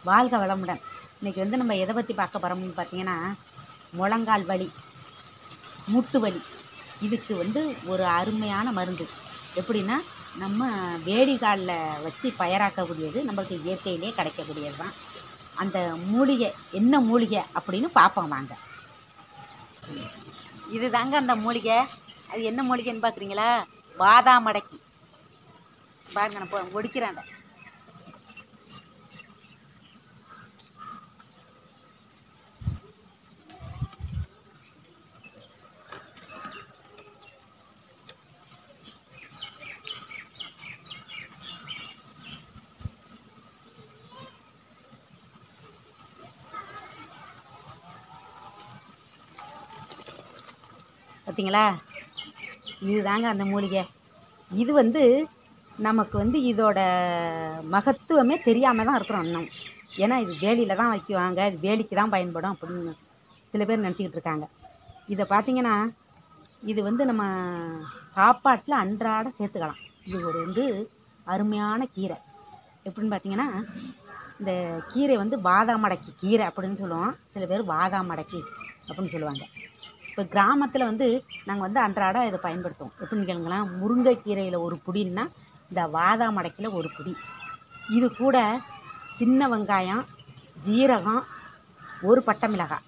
வாழ்க வளமுடன் இன்றைக்கி வந்து நம்ம எதை பற்றி பார்க்க போகிறோம்னு பார்த்தீங்கன்னா முழங்கால் வலி மூட்டு வலி இதுக்கு வந்து ஒரு அருமையான மருந்து எப்படின்னா நம்ம வேடிகாலில் வச்சு பயிராக்கக்கூடியது நம்மளுக்கு இயற்கையிலே கிடைக்கக்கூடியது தான் அந்த மூலிகை என்ன மூலிகை அப்படின்னு பார்ப்போம் வாங்க இது தாங்க அந்த மூலிகை அது என்ன மூலிகைன்னு பார்க்குறீங்களா பாதாம் அடக்கி பாருங்க நான் போ- ஒடிக்கிறேன் அதை பார்த்தீங்களா இதுதாங்க அந்த மூலிகை இது வந்து நமக்கு வந்து இதோட மகத்துவமே தெரியாமல் தான் இருக்கிறோம் இன்னும் ஏன்னா இது வேலியில் தான் வைக்குவாங்க இது வேலிக்கு தான் பயன்படும் அப்படின்னு சில பேர் நினச்சிக்கிட்டு இருக்காங்க இதை பார்த்தீங்கன்னா இது வந்து நம்ம சாப்பாட்டில் அன்றாட சேர்த்துக்கலாம் இது ஒரு வந்து அருமையான கீரை எப்படின்னு பார்த்தீங்கன்னா இந்த கீரை வந்து பாதாம் அடக்கி கீரை அப்படின்னு சொல்லுவோம் சில பேர் பாதாம் அடக்கி அப்படின்னு சொல்லுவாங்க இப்போ கிராமத்தில் வந்து நாங்கள் வந்து அன்றாட இதை பயன்படுத்துவோம் எப்படின்னு கேளுங்களேன் முருங்கைக்கீரையில் ஒரு புடின்னா இந்த வாதாம் அடக்கியில் ஒரு புடி இது கூட சின்ன வெங்காயம் ஜீரகம் ஒரு பட்டை மிளகாய்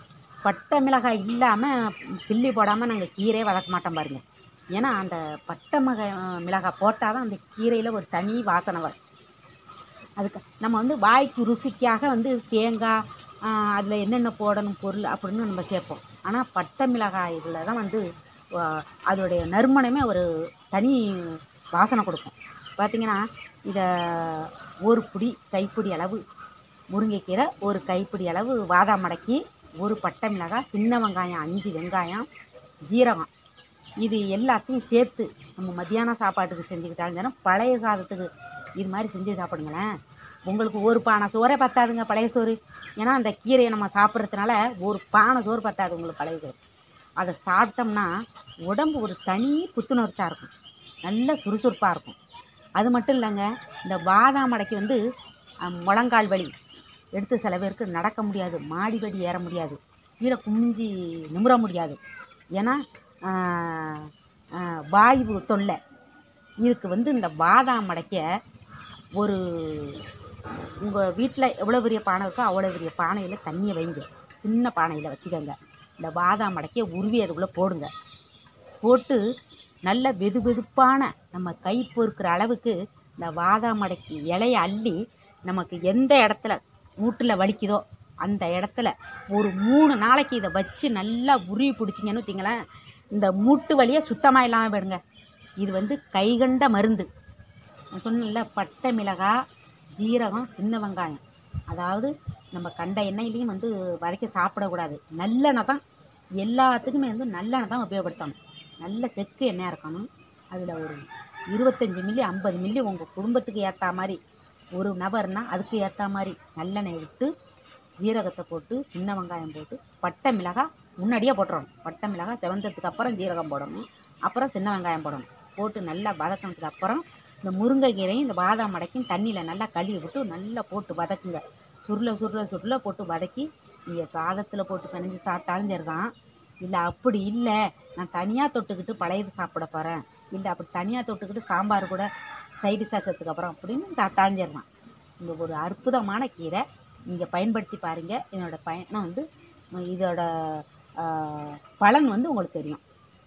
பட்டை மிளகாய் இல்லாமல் கிள்ளி போடாமல் நாங்கள் கீரையே வதக்க மாட்டோம் பாருங்க ஏன்னா அந்த பட்டை மக மிளகாய் போட்டால் தான் அந்த கீரையில் ஒரு தனி வாசனை வரும் அதுக்கு நம்ம வந்து வாய்க்கு ருசிக்காக வந்து தேங்காய் அதில் என்னென்ன போடணும் பொருள் அப்படின்னு நம்ம சேர்ப்போம் ஆனால் பட்டை மிளகாய் இதில் தான் வந்து ஆ, அதோடைய நறுமணமே ஒரு தனி வாசனை கொடுக்கும் பார்த்தீங்கன்னா இதை ஒரு புடி கைப்பிடி அளவு முருங்கைக்கீரை ஒரு கைப்பிடி அளவு வாதாம் மடக்கி ஒரு பட்டை மிளகாய் சின்ன வெங்காயம் அஞ்சு வெங்காயம் ஜீரகம் இது எல்லாத்தையும் சேர்த்து நம்ம மத்தியான சாப்பாட்டுக்கு செஞ்சுக்கிட்டாலும் சரி, பழைய சாதத்துக்கு இது மாதிரி செஞ்சு சாப்பிடுங்களேன் உங்களுக்கு ஒரு பானை சோறே பத்தாதுங்க பழைய சோறு ஏன்னா அந்த கீரையை நம்ம சாப்பிட்றதுனால ஒரு பானை சோறு பத்தாது உங்களுக்கு பழைய சோறு அதை சாப்பிட்டோம்னா உடம்பு ஒரு தனி புத்துணர்ச்சியாக இருக்கும் நல்ல சுறுசுறுப்பாக இருக்கும் அது மட்டும் இல்லைங்க இந்த பாதாம் அடைக்கு வந்து அஹ், முழங்கால் வலி எடுத்து சில பேருக்கு நடக்க முடியாது மாடி படி ஏற முடியாது கீழே குமிஞ்சி நிமிர முடியாது ஏன்னா ஆஹ், ஆஹ், வாயு தொல்லை இதுக்கு வந்து இந்த பாதாம் அடைக்க ஒரு உங்கள் வீட்டில் எவ்வளோ பெரிய பானை இருக்கோ அவ்வளோ பெரிய பானையில் தண்ணியை வைங்க சின்ன பானையில் வச்சுக்கோங்க இந்த பாதாம் அடைக்க உருவி அதுக்குள்ளே போடுங்க போட்டு நல்ல வெது வெதுப்பான நம்ம கை பொறுக்கிற அளவுக்கு இந்த பாதாம் அடைக்கு இலைய அள்ளி நமக்கு எந்த இடத்துல வீட்டில் வலிக்குதோ அந்த இடத்துல ஒரு மூணு நாளைக்கு இதை வச்சு நல்லா உருவி பிடிச்சிங்கன்னு வச்சிங்களேன் இந்த மூட்டு வலியை சுத்தமாக இல்லாமல் போயிடுங்க இது வந்து கைகண்ட மருந்து நான் சொன்னேன்ல பட்டை மிளகாய் ஜீரகம் சின்ன வெங்காயம் அதாவது நம்ம கண்ட எண்ணெயிலையும் வந்து வதக்கி சாப்பிடக்கூடாது நல்லெண்ணெய் தான் எல்லாத்துக்குமே வந்து நல்லெண்ணெய் தான் உபயோகப்படுத்தணும் நல்ல செக்கு எண்ணெயாக இருக்கணும் அதில் ஒரு இருபத்தஞ்சி மில்லி ஐம்பது மில்லி உங்கள் குடும்பத்துக்கு ஏற்ற மாதிரி ஒரு நபர்னா அதுக்கு ஏற்ற மாதிரி நல்லெண்ணெய் விட்டு ஜீரகத்தை போட்டு சின்ன வெங்காயம் போட்டு பட்டை மிளகாய் முன்னாடியே போட்டுறணும் பட்டை மிளகாய் செவந்ததுக்கு அப்புறம் ஜீரகம் போடணும் அப்புறம் சின்ன வெங்காயம் போடணும் போட்டு நல்லா வதக்கினதுக்கு அப்புறம் இந்த முருங்கைக்கீரையும் இந்த பாதாம் அடைக்கும் தண்ணியில் நல்லா கழுவி விட்டு நல்லா போட்டு வதக்குங்க சுருள சுருள சுருள போட்டு வதக்கி நீங்கள் சாதத்தில் போட்டு பிணைஞ்சு சாப்பிட்டாலும் சரிதான் இல்லை அப்படி இல்லை நான் தனியாக தொட்டுக்கிட்டு பழையது சாப்பிட போகிறேன் இல்லை அப்படி தனியாக தொட்டுக்கிட்டு சாம்பார் கூட சைடு சாச்சத்துக்கு அப்புறம் அப்படின்னு சாப்பிட்டாலும் சரிதான் இந்த ஒரு அற்புதமான கீரை நீங்கள் பயன்படுத்தி பாருங்கள் என்னோட பயணம் வந்து இதோட ஆஹ், பலன் வந்து உங்களுக்கு தெரியும்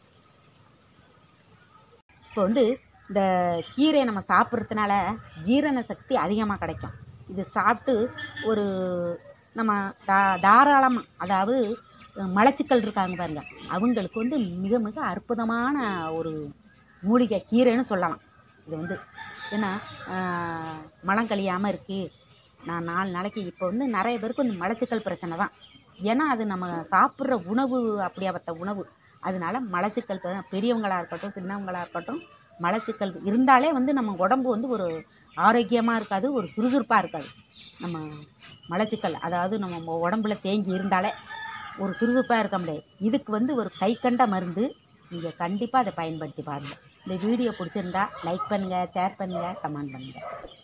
இப்போ வந்து இந்த கீரையை நம்ம சாப்பிட்றதுனால ஜீரண சக்தி அதிகமாக கிடைக்கும் இது சாப்பிட்டு ஒரு நம்ம தா தாராளமாக அதாவது அஹ், மலச்சிக்கல் இருக்காங்க பாருங்க அவங்களுக்கு வந்து மிக மிக அற்புதமான ஒரு மூலிகை கீரைன்னு சொல்லலாம் இது வந்து ஏன்னா ஆஹ், மலம் கழியாமல் இருக்குது நான் நாலு நாளைக்கு இப்போ வந்து நிறைய பேருக்கு இந்த மலச்சிக்கல் பிரச்சனை தான் ஏன்னா அது நம்ம சாப்பிட்ற உணவு அப்படியாப்பட்ட உணவு அதனால மலச்சிக்கல் பெ- பெரியவங்களா இருக்கட்டும் சின்னவங்களா இருக்கட்டும் மலச்சிக்கல் இருந்தாலே வந்து நம்ம உடம்பு வந்து ஒரு ஆரோக்கியமாக இருக்காது ஒரு சுறுசுறுப்பாக இருக்காது நம்ம மலச்சிக்கல் அதாவது நம்ம உடம்புல தேங்கி இருந்தாலே ஒரு சுறுசுறுப்பாக இருக்க முடியாது இதுக்கு வந்து ஒரு கை கண்ட மருந்து நீங்கள் கண்டிப்பாக அதை பயன்படுத்தி பாருங்கள் இந்த வீடியோ பிடிச்சிருந்தா லைக் பண்ணுங்கள் ஷேர் பண்ணுங்கள் கமெண்ட் பண்ணுங்கள்